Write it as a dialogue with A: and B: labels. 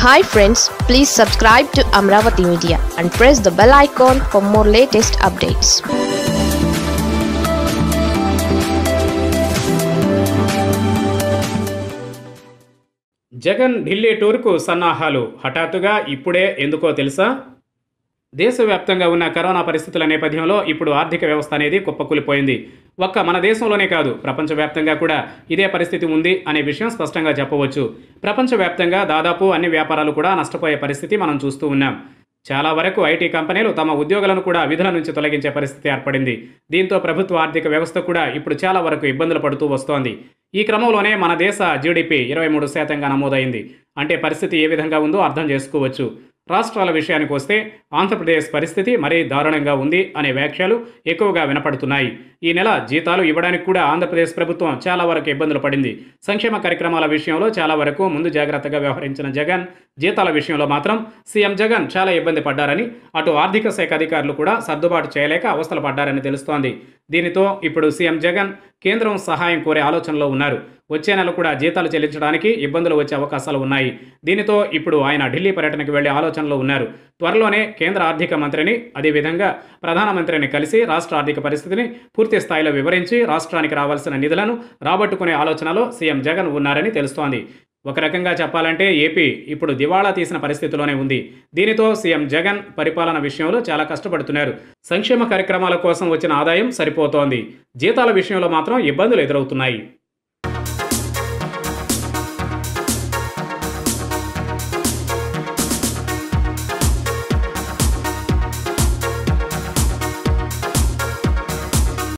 A: hi friends please subscribe to Amaravati media and press the bell icon for more latest updates
B: Jagan Delhi టూర్కు సన్నాహాలు హఠాత్తుగా ఇప్పుడే ఎందుకో తెలుసా దేశవ్యాప్తంగా ఉన్న కరోనా పరిస్థితుల నేపథ్యంలో ఇప్పుడు ఆర్థిక వ్యవస్థ అనేది కుప్పకూలిపోయింది ఒక్క మన దేశంలోనే కాదు ప్రపంచవ్యాప్తంగా కూడా ఇదే పరిస్థితి ఉంది అనే విషయం స్పష్టంగా చెప్పవచ్చు ప్రపంచవ్యాప్తంగా దాదాపు అన్ని వ్యాపారాలు కూడా నష్టపోయే పరిస్థితి మనం చూస్తూ ఉన్నాం చాలా వరకు ఐటీ కంపెనీలు తమ ఉద్యోగులను కూడా విధుల నుంచి తొలగించే పరిస్థితి ఏర్పడింది దీంతో ప్రభుత్వ ఆర్థిక వ్యవస్థ కూడా ఇప్పుడు చాలా వరకు ఇబ్బందులు పడుతూ వస్తోంది ఈ క్రమంలోనే మన దేశ జీడిపి ఇరవై మూడు శాతంగా నమోదైంది అంటే పరిస్థితి ఏ విధంగా ఉందో అర్థం చేసుకోవచ్చు రాష్ట్రాల విషయానికి వస్తే ఆంధ్రప్రదేశ్ పరిస్థితి మరీ దారుణంగా ఉంది అనే వ్యాఖ్యలు ఎక్కువగా వినపడుతున్నాయి ఈ నెల జీతాలు ఇవ్వడానికి కూడా ఆంధ్రప్రదేశ్ ప్రభుత్వం చాలా వరకు ఇబ్బందులు పడింది సంక్షేమ కార్యక్రమాల విషయంలో చాలా వరకు ముందు జాగ్రత్తగా వ్యవహరించిన జగన్ జీతాల విషయంలో మాత్రం సీఎం జగన్ చాలా ఇబ్బంది పడ్డారని అటు ఆర్థిక శాఖ అధికారులు కూడా సర్దుబాటు చేయలేక అవస్థలు పడ్డారని తెలుస్తోంది దీనితో ఇప్పుడు సీఎం జగన్ కేంద్రం సహాయం కోరే ఆలోచనలో ఉన్నారు వచ్చే నెల కూడా జీతాలు చెల్లించడానికి ఇబ్బందులు వచ్చే అవకాశాలు ఉన్నాయి దీనితో ఇప్పుడు ఆయన ఢిల్లీ పర్యటనకు వెళ్లే ఆలోచనలో ఉన్నారు త్వరలోనే కేంద్ర ఆర్థిక మంత్రిని అదేవిధంగా ప్రధానమంత్రిని కలిసి రాష్ట్ర ఆర్థిక పరిస్థితిని పూర్తి స్థాయిలో వివరించి రాష్ట్రానికి రావాల్సిన నిధులను రాబట్టుకునే ఆలోచనలో సీఎం జగన్ ఉన్నారని తెలుస్తోంది ఒక రకంగా చెప్పాలంటే ఏపీ ఇప్పుడు దివాళా తీసిన పరిస్థితిలోనే ఉంది దీనితో సీఎం జగన్ పరిపాలన విషయంలో చాలా కష్టపడుతున్నారు సంక్షేమ కార్యక్రమాల కోసం వచ్చిన ఆదాయం సరిపోతోంది జీతాల విషయంలో మాత్రం ఇబ్బందులు ఎదురవుతున్నాయి